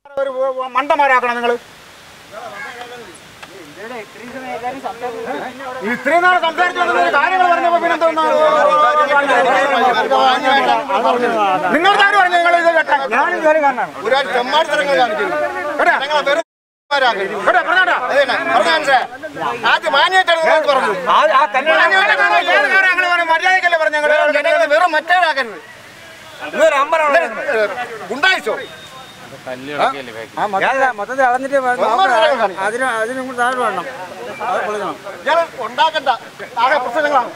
ഒരു മണ്ടന്മാരാക്കണം നിങ്ങൾ ഇത്രയും നാൾ സംസാരിച്ചു വന്നത് കാര്യങ്ങൾ പറഞ്ഞപ്പോ പിന്നെ എന്തോന്നാ നിങ്ങൾ ആര് പറഞ്ഞു നിങ്ങൾ ഇത് കേട്ടാ ഞാൻ ഇതുവരെ കാണാണ് ഒരു തെമ്മാടിത്തരങ്ങൾ കാണിക്കുന്നു ഞങ്ങളെ വെറും മാരാക്കി. അതേനെ, പറഞ്ഞ മനസ്സിലായോ? ആദ്യം മാന്യമായിട്ടാണ് നിങ്ങളോട് പറഞ്ഞത്. മര്യാദക്കല്ലേ പറഞ്ഞു ഞങ്ങൾ ജനങ്ങളെ വെറും മറ്റേതാക്കരുത് ഗുണ്ടായിസോ മൊത്തത്തിൽ അളന്നിട്ട് തെമ്മാടിത്തരങ്ങൾ കാണിക്കുന്നു. അതിന് അതിനും കൂടി താഴെ വേണം അത് പൊളിക്കണം ഇയാള് ഉണ്ടാക്കണ്ട ആകെ പ്രശ്നങ്ങളാണ്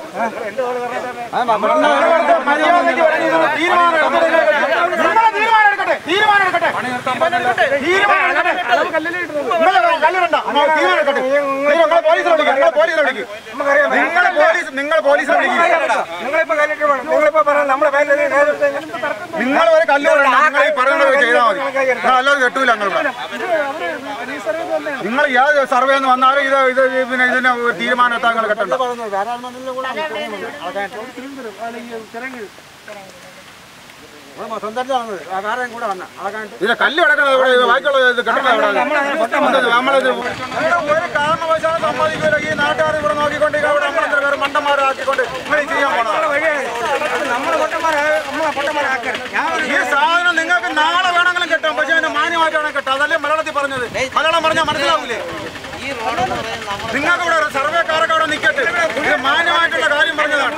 മര്യാദയ്ക്ക് പറഞ്ഞ് ഇത് തീരുമാനം എടുക്കട്ടെ. നിങ്ങള് തീരുമാനം എടുക്കട്ടെ തീരുമാനം എടുക്കട്ടെ തീരുമാനം എടുക്കട്ടെ നിങ്ങള് കല്ലിടണ്ട നിങ്ങൾ തീരുമാനം എടുക്കട്ടെ നിങ്ങൾ പോലീസിനെ വിളിക്കുക നിങ്ങൾ പോലീസിനെ വിളിക്കുക നിങ്ങൾ പോലീസ് നിങ്ങൾ പോലീസിനെ വിളിക്കുക നിങ്ങളിപ്പോ കല്ലിട്ട് വേണം നിങ്ങളിപ്പോ പറയാം നമ്മുടെ പേരിൽ നിങ്ങൾ ഒരു കല്ല് വിടണ്ട നിങ്ങൾ ഈ പറയുന്നത് ചെയ്താൽ മതി നിങ്ങൾ അല്ലാതെ കെട്ടൂല ഞങ്ങൾ നിങ്ങൾ ഏത് സർവേ എന്ന് വന്നാലും ഇത് ഇത് പിന്നെ ഇതിന് ഒരു തീരുമാനം എത്താൻ നിങ്ങൾ കെട്ടണ്ട സ്വന്തമായിട്ട് ആ കാര്യം കൂടെ വന്ന അളക്കാൻ ഇതിന്റെ കല്ല് കിടക്കുന്നത് ഇവിടെ ഇത് ബാക്കിയുള്ള ഇത് കെട്ടണം ഇവിടെ നമ്മളിത് ഒരു കാരണവശാലും സമ്മതിക്കില്ല ഈ നാട്ടുകാർ ഇവിടെ നോക്കിക്കൊണ്ട് ഇവിടെ നമ്മളെത്ര പേര് മണ്ടന്മാരാക്കിക്കൊണ്ട് ഇങ്ങനെ ചെയ്യാൻ പോണത് നമ്മളെ പൊട്ടന്മാരെ നമ്മളെ പൊട്ടന്മാരാക്കരുത് ഞാൻ ഈ സാധനം നിങ്ങൾക്ക് നാളെ വേണമെങ്കിലും കെട്ടാം പക്ഷെ അതിന് മാന്യമായിട്ടാണ് കെട്ടാം അതല്ലേ മലയാളത്തിൽ പറഞ്ഞത് മലയാളം പറഞ്ഞാൽ മനസ്സിലാവൂലേ നിങ്ങൾക്ക് ഇവിടെ ഒരു സർവേക്കാരൊക്കെ അവിടെ നിൽക്കട്ടെ ഇത് മാന്യമായിട്ടുള്ള കാര്യം പറഞ്ഞതാണ്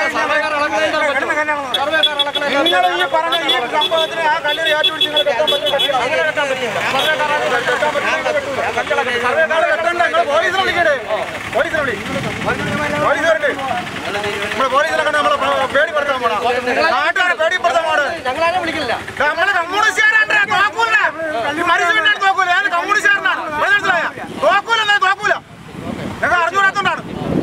നിങ്ങൾ ഈ പറഞ്ഞ ഈ സംഭവത്തിന് ആ കല്ലിൽ ഏറ്റുപിടിച്ച് നിങ്ങൾ കെട്ടാൻ പറ്റില്ല അങ്ങനെ കെട്ടാൻ പറ്റില്ല സർവേക്കാരെ കെട്ടണ്ട നിങ്ങൾ പോലീസിനെ വിളിക്കട്ടെ പോലീസിനെ വിളി പോലീസ് വരട്ടെ നമ്മളെ പോലീസിനെ കണ്ട് നമ്മളെ പ- പേടിപ്പെടുത്താൻ പോണ നാട്ടുകാരെ പേടിപ്പെടുത്താൻ പോണ ഞങ്ങളാരും വിളിക്കില്ല നമ്മള് കമ്മ്യൂണിസ്റ്റുകാരാണ് തോക്കൂല ഈ മനുഷ്യനാണ് തോക്കൂല ഞാൻ കമ്മ്യൂണിസ്റ്റുകാരനാണ് മനസ്സിലായ തോക്കൂല എന്നാ തോക്കൂല ഞങ്ങൾ അറിഞ്ഞുകൂടാത്തോണ്ടാണ്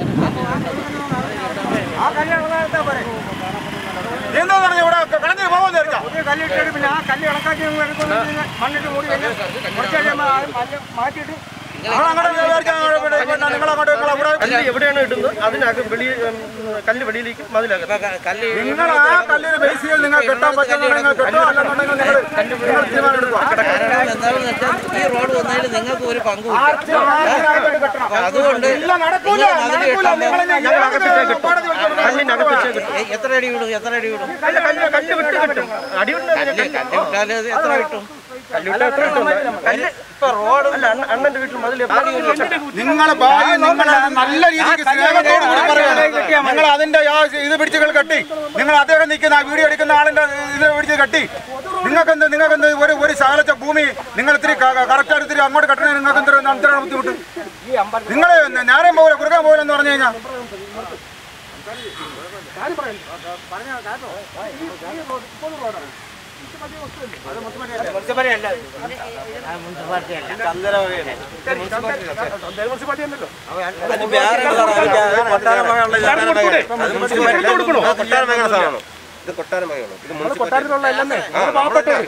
ആ കല്യാണം നടത്താൻ പോരെ എന്താ പറഞ്ഞ ഇവിടെ കടന്നു പോകുമെന്ന് വിചാരിച്ചാ പുതിയ കല്ലിട്ടിട്ട് പിന്നെ ആ കല്ല് ഇളക്കാക്കി നിങ്ങൾ എടുക്കുന്നു മണ്ണിട്ട് മൂടി കഴിഞ്ഞ് കുറച്ച് കഴിയുമ്പോൾ ആ മണ്ണ് മാറ്റിയിട്ട് നിങ്ങൾ അങ്ങോട്ട് വിചാരിച്ചാ നിങ്ങൾ അങ്ങോട്ട് നിങ്ങൾ അവിടെ കല്ല് എവിടെയാണ് ഇടുന്നത് അതിനകം വെളി ഉം, കല്ല് വെളിയിലേക്ക് മതിലാക്കുക നിങ്ങൾ ആ കല്ലിന് ബേസ് ചെയ്ത് നിങ്ങൾ കെട്ടാൻ പറ്റുന്ന നിങ്ങൾ കെട്ടോ അല്ലെന്നുണ്ടെങ്കിൽ നിങ്ങൾ നിങ്ങൾ തീരുമാനം എടുക്കുക ഈ റോഡ് വന്നതിൽ നിങ്ങൾക്ക് ഒരു പങ്കും ആർച്ച് ആർച്ചിനായിട്ട് കെട്ടണം. അതുകൊണ്ട് ഇല്ല നടക്കൂല നടക്കൂല നിങ്ങൾ ഞങ്ങൾ അകത്തിട്ടേ കിട്ടും കല്ലിനകത്ത് വെച്ചേ കിട്ടും എ- എത്ര അടി വിടും എത്ര അടി വിടും കല്ല് കല്ല് കല്ല് വിട്ട് കിട്ടും അടി വിട്ട് കല്ല് കല്ല് വിട്ടാല് ഇത് എത്ര കിട്ടും കല്ല് വിട്ട് എത്ര കിട്ടും കല്ല് ഇപ്പൊ റോഡ് അല്ല അണ്ണ- അണ്ണന്റെ വീട്ടിൽ മതിൽ നിങ്ങളെ ഭാര്യ നിങ്ങളെ നല്ല രീതിക്ക് സ്നേഹത്തോട് കൂടി പറയാണ് നിങ്ങൾ അതിന്റെ ആ ഇത് പിടിച്ച് നിങ്ങൾ കെട്ടി നിങ്ങൾ അദ്ദേഹം നിൽക്കുന്ന ആ വീഡിയോ എടുക്കുന്ന ആളിന്റെ ഇത് പിടിച്ച് കെട്ടി നിങ്ങൾക്ക് എന്ത് നിങ്ങൾക്ക് എന്ത് ഒരു ഒരു ശകലച്ച ഭൂമി നിങ്ങൾ ഇത്തിരി കറക്റ്റ് ആയിട്ട് ഇത്തിരി അങ്ങോട്ട് കെട്ടണേ നിങ്ങൾക്ക് എന്തൊരു എന്തിനാണ് ബുദ്ധിമുട്ട് നിങ്ങൾ നേരം പോകില്ല കുറുക്കാൻ പോകില്ല എന്ന് പറഞ്ഞു കഴിഞ്ഞാൽ ഇത് കൊട്ടാരം വകയാണോ ഇത് കൊട്ടാരത്തിലുള്ള അല്ലെന്നേ പാവപ്പെട്ടവര്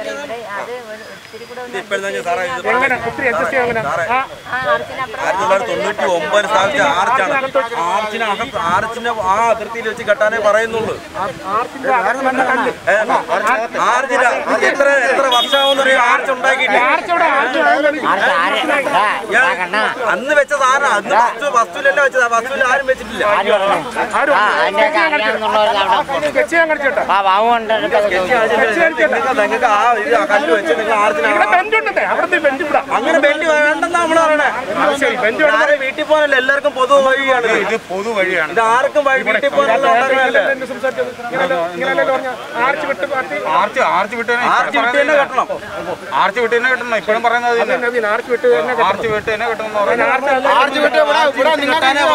എങ്ങനെ ഒത്തിരി അഡ്ജസ്റ്റ് ചെയ്യാൻ അങ്ങനെ ആ ആയിരത്തി തൊള്ളായിരത്തി തൊണ്ണൂറ്റി ഒമ്പത് സ്ഥാപിച്ച ആർച്ചാണ് ആർച്ചിനകത്ത് ആർച്ചിന്റെ ആ അതിർത്തിയിൽ വെച്ച് കെട്ടാനേ പറയുന്നുള്ളൂ ആർച്ചിന്റെ അകത്ത് വന്ന കല്ല് ഏ, ആർച്ചിന്റെ അത് എത്ര എത്ര വർഷമാവുന്നൊരു ആർച്ച് ഉണ്ടാക്കിയിട്ട് ആർച്ചോടെ ആർച്ച് ഇയാൾ അന്ന് വെച്ചത് ആരാ അന്ന് വസ്തു വസ്തുവിലല്ല വെച്ചത് ആ വസ്തുവിൽ ആരും വെച്ചിട്ടില്ല സ്കെച്ച് ചെയ്യാൻ കളിച്ചോട്ടെ നിങ്ങൾക്ക് ആ ഇത് ആ കല്ല് വെച്ച് നിങ്ങൾ ആർച്ചിന് ഇവിടെ ബെഞ്ച് ഉണ്ടേ അവിടുത്തെ ബെഞ്ച് ഇവിടെ അങ്ങനെ ബെഞ്ച് വേണ്ടെന്നാ നമ്മൾ പറയണേ അത് ശരി ബെഞ്ച് ആരും വീട്ടിൽ പോകാനല്ല എല്ലാവർക്കും പൊതു വഴിയാണ് ഇത്. ഇത് പൊതു വഴിയാണ് ഇത് ആർക്കും വഴി വീട്ടിൽ പോകാനല്ല ഉണ്ടാക്കണല്ലേ സംസാരിച്ചത് ഇങ്ങനെയല്ലേ പറഞ്ഞ ആർച്ച് വിട്ട് പാർട്ടി ആർച്ച് ആർച്ച് വിട്ട് ആർച്ച് വിട്ട് തന്നെ കെട്ടണം ആർച്ച് വിട്ട് തന്നെ കിട്ടണം ഇപ്പോഴും പറയുന്നത് ഇത് തന്നെ. ആർച്ച് വിട്ട് തന്നെ ആർച്ച് വിട്ട് തന്നെ കിട്ടണം ആർച്ച് അല്ല ആർച്ച് വിട്ട് ഇവിടെ ഇവിടെ നിങ്ങൾക്ക്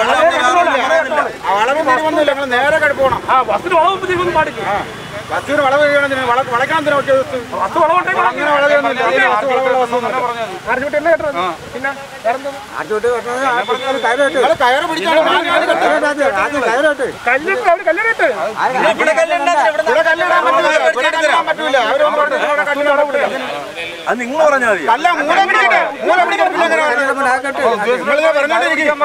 വളവ് കുറവൊന്നുമില്ല നിങ്ങൾ നേരെ കിടപ്പ് പോകണം ആ വസ്തു വളവ് തിരികൊന്നും പാടില്ല ബസ്സിന് വളവ് ചെയ്യണതിന് വളക്കാൻ തന്നെ ഒക്കെ വസ്തു വളവുണ്ടെങ്കിൽ അങ്ങനെ വളവൊന്നുമില്ല അതിന് ആർച്ച് വളവുള്ള വസ്തു തന്നെ പറഞ്ഞത് ആർച്ച് വിട്ട് തന്നെ കെട്ടണം പിന്നെ വേറെന്തോന്ന് നിങ്ങൾ കയറ് പിടിച്ചാണ് മാന്യമായിട്ട് കെട്ടുന്നത്. കല്ലിട്ട് അവര് കല്ലിട്ട് ഇവിടെ കല്ലുണ്ടാക്കി ഇവിടെ ഇവിടെ കല്ലിടാൻ പറ്റൂല ഇവിടെ കല്ലിടാൻ പറ്റൂല അവരൊന്നും പറഞ്ഞിട്ട് ഇവിടെ കല്ലിടാൻ പറ്റൂല അത് നിങ്ങൾ പറഞ്ഞാൽ മതി അല്ല മൂല പിടിക്കട്ടെ മൂല പിടിക്കട്ടെ പിന്നെ എങ്ങനെ നിങ്ങളിത് പറഞ്ഞോണ്ടിരിക്കും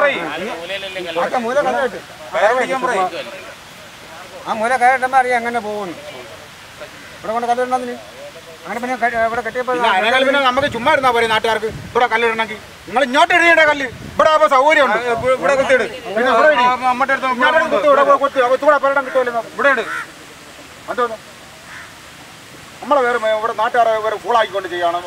കയറ് പിടിക്കാൻ പറയും ആ മൂല കയറുമ്പോൾ അറിയാം എങ്ങനെ പോകുന്നു ഇവിടെ കൊണ്ട് കല്ലിടണമെന്ന് അങ്ങനെ പിന്നെ ക- ഇവിടെ കെട്ടിയപ്പോൾ പിന്നെ അതിനേക്കാൾ പിന്നെ നമുക്ക് ചുമ്മാ ഇരുന്നാ പോരെ നാട്ടുകാർക്ക് ഇവിടെ കല്ലിടണമെങ്കിൽ നിങ്ങൾ ഇങ്ങോട്ട് ഇടിയുടെ കല്ല് ഇവിടെ ആകുമ്പോൾ സൗകര്യമുണ്ട് ഇവിടെ കുത്തിയിട് പിന്നെ ഇവിടെ ഇടി. ഇങ്ങോട്ട് കുത്തി ഇവിടെ പോയി കുത്തി അപ്പൊ ഇവിടെ പലയിടം കിട്ടുമല്ലോ ഇവിടെ ഇട് എന്തോന്നു നമ്മളെ വേറെ മേ- ഇവിടെ നാട്ടുകാരെ വേറെ ഫുള്ളാക്കിക്കൊണ്ട് ചെയ്യണം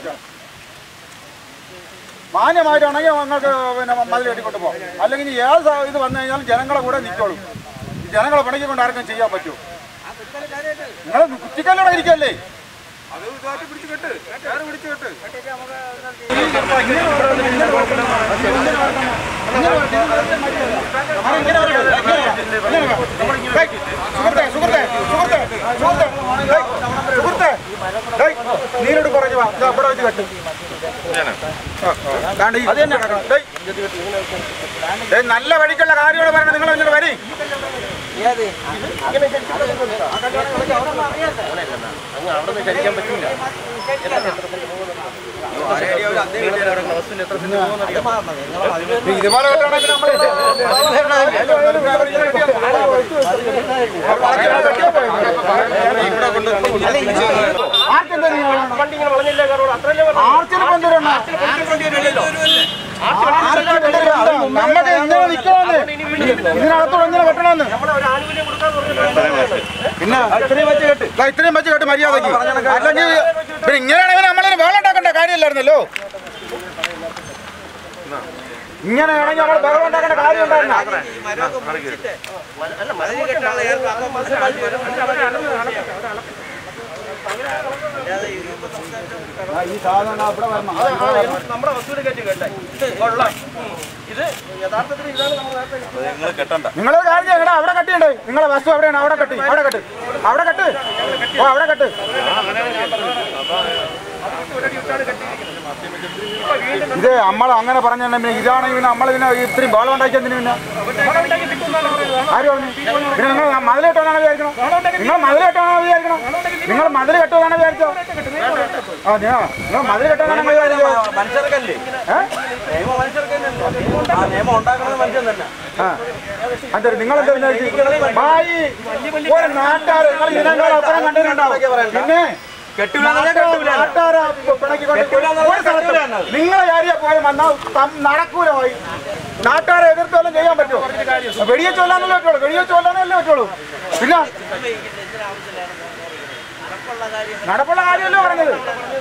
മാന്യമായിട്ടാണെങ്കിൽ നിങ്ങൾക്ക് പിന്നെ മതിൽ കെട്ടിക്കൊണ്ട് പോകാം അല്ലെങ്കിൽ ഇനി ഏത് സ- ഇത് വന്നു കഴിഞ്ഞാലും ജനങ്ങളെ കൂടെ നിൽക്കുള്ളൂ ഈ ജനങ്ങളെ പണിക്ക് കൊണ്ട് ആർക്കും ചെയ്യാൻ പറ്റുമോ നിങ്ങൾ കുറ്റിക്കല്ലോടെ ഇരിക്കല്ലേ അത് ഇതായിട്ട് പിടിച്ച് കെട്ട് വേറെ പിടിച്ച് കെട്ട് സുഹൃത്തെ സുഹൃത്തെ സുഹൃത്തെ സുഹൃത്തെ ഡേയ്, സുഹൃത്തെ ഡേയ്, നീരോട് കുറഞ്ഞു വാ ഇതാ ഇവിടെ വെച്ച് കെട്ട് ദാണ്ട് ഈ- ഡേയ്. ഡേയ്, നല്ല വഴിക്കുള്ള കാര്യങ്ങൾ പറയണം നിങ്ങൾ എന്നിട്ട് വരി ഇതുപോലെ കെട്ടണമെങ്കിൽ നമ്മൾ നമുക്ക് ഇങ്ങനെ നിൽക്കണമെന്ന് ഇതിനകത്തോടെ ഇങ്ങനെ കെട്ടണമെന്ന് പിന്നെ ഇത്രയും വെച്ച് കെട്ട് ദാ ഇത്രയും വെച്ച് കെട്ട് മര്യാദക്ക് അല്ലെങ്കിൽ പിന്നെ ഇങ്ങനെയാണെങ്കിൽ നമ്മളിന് വേളം ഉണ്ടാക്കേണ്ട കാര്യമില്ലായിരുന്നല്ലോ ഇങ്ങനെയാണെങ്കിൽ നമ്മൾ ബഹളം ഉണ്ടാക്കേണ്ട കാര്യം ഉണ്ടായിരുന്ന അല്ല മതിൽ കെട്ടാനുള്ള ഏർപ്പാട് ഈ സാധനം അവിടെ വരണം നമ്മുടെ വസ്തുവിനെ കയറ്റി കേട്ടെ കൊള്ളാം ഇത് യഥാർത്ഥത്തിൽ ഇതാണ് നമ്മൾ നേരത്തെ നിങ്ങൾ കെട്ടണ്ട നിങ്ങൾ കാര്യം ചെയ്യ്, എടാ അവിടെ കട്ടിയുണ്ട് നിങ്ങളെ വസ്തു എവിടെയാണ് അവിടെ കട്ടി അവിടെ കെട്ട് അവിടെ കെട്ട് ഓ അവിടെ കെട്ട് ഇത് നമ്മൾ അങ്ങനെ പറഞ്ഞ പിന്നെ ഇതാണ് പിന്നെ നമ്മൾ പിന്നെ ഇത്രയും ബോളം ഉണ്ടാക്കിയതിന് പിന്നെ ആര് പറഞ്ഞു പിന്നെ നിങ്ങൾ മതിൽ കെട്ടുമെന്നാണ് വിചാരിക്കണം നിങ്ങൾ മതിൽ കെട്ടുമെന്നാണ് വിചാരിക്കണം നിങ്ങൾ മതിൽ കെട്ടുമെന്നാണ് വിചാരിച്ചോ ആ ഞാൻ നിങ്ങൾ മതിൽ കെട്ടുമെന്നാണ് വിചാരിച്ചോ മനുഷ്യർക്കല്ലേ ഏഹ് നിയമം മനുഷ്യർക്കല്ലേ ആ നിയമം ഉണ്ടാക്കുന്നത് മനുഷ്യൻ തന്നെ അതെ നിങ്ങൾ എന്താ ഭായി ഒരു നാട്ടാർ നിങ്ങൾ ഇതിനേക്കാൾ അപ്പുറം കണ്ടിട്ടുണ്ടാവും പിന്നെ നാട്ടാരെ പിണക്കിക്കൊണ്ട് ഒരു സ്ഥലത്തും നിങ്ങളെ ഏരിയ പോയി വന്നാൽ നടക്കൂല പോയി നാട്ടുകാരെ എതിർത്തോളം ചെയ്യാൻ പറ്റുമോ വെടിയെ ചൊല്ലാനല്ലേ പറ്റുള്ളൂ വെടിയെ ചൊല്ലാനല്ലേ പറ്റുള്ളൂ പിന്നെ നടപ്പുള്ള കാര്യമല്ലേ പറഞ്ഞത്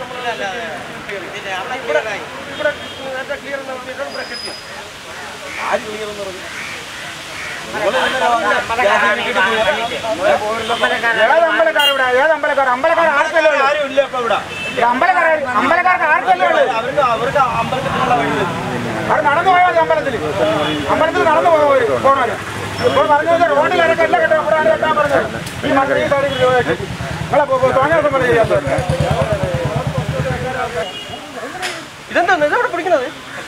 ഇവിടെ നേരത്തെ ക്ലിയർ നടത്തിയിട്ട് ഇവിടെ കെട്ടി ഏത് അമ്പലക്കാർ ഇവിടെ ഏത് അമ്പലക്കാർ അമ്പലക്കാർ ആർക്കല്ലേ ഉള്ളൂ ആരുമില്ല ഇപ്പൊ ഇവിടെ ഈ അമ്പലക്കാർ അമ്പലക്കാർക്ക് ആർക്കല്ലേ ഉള്ളൂ അവർക്ക് അവർക്ക് അമ്പലത്തിലുള്ള വഴി അവിടെ നടന്നു പോയാൽ മതി അമ്പലത്തിൽ അമ്പലത്തിൽ നടന്നു പോയി പോണവര് ഇപ്പോൾ പറഞ്ഞു വെച്ചാൽ റോഡിൽ ഇറക്കല്ല കേട്ടോ ഇവിടെയാണ് കെട്ടാൻ പറഞ്ഞത് ഈ മക്കൾ ഈ സൈഡിൽ നിങ്ങളെ തോന്നിയ ദിവസം പോലെ ചെയ്യാത്തത് ഇതെന്താ ഇതെവിടെ പിടിക്കുന്നത്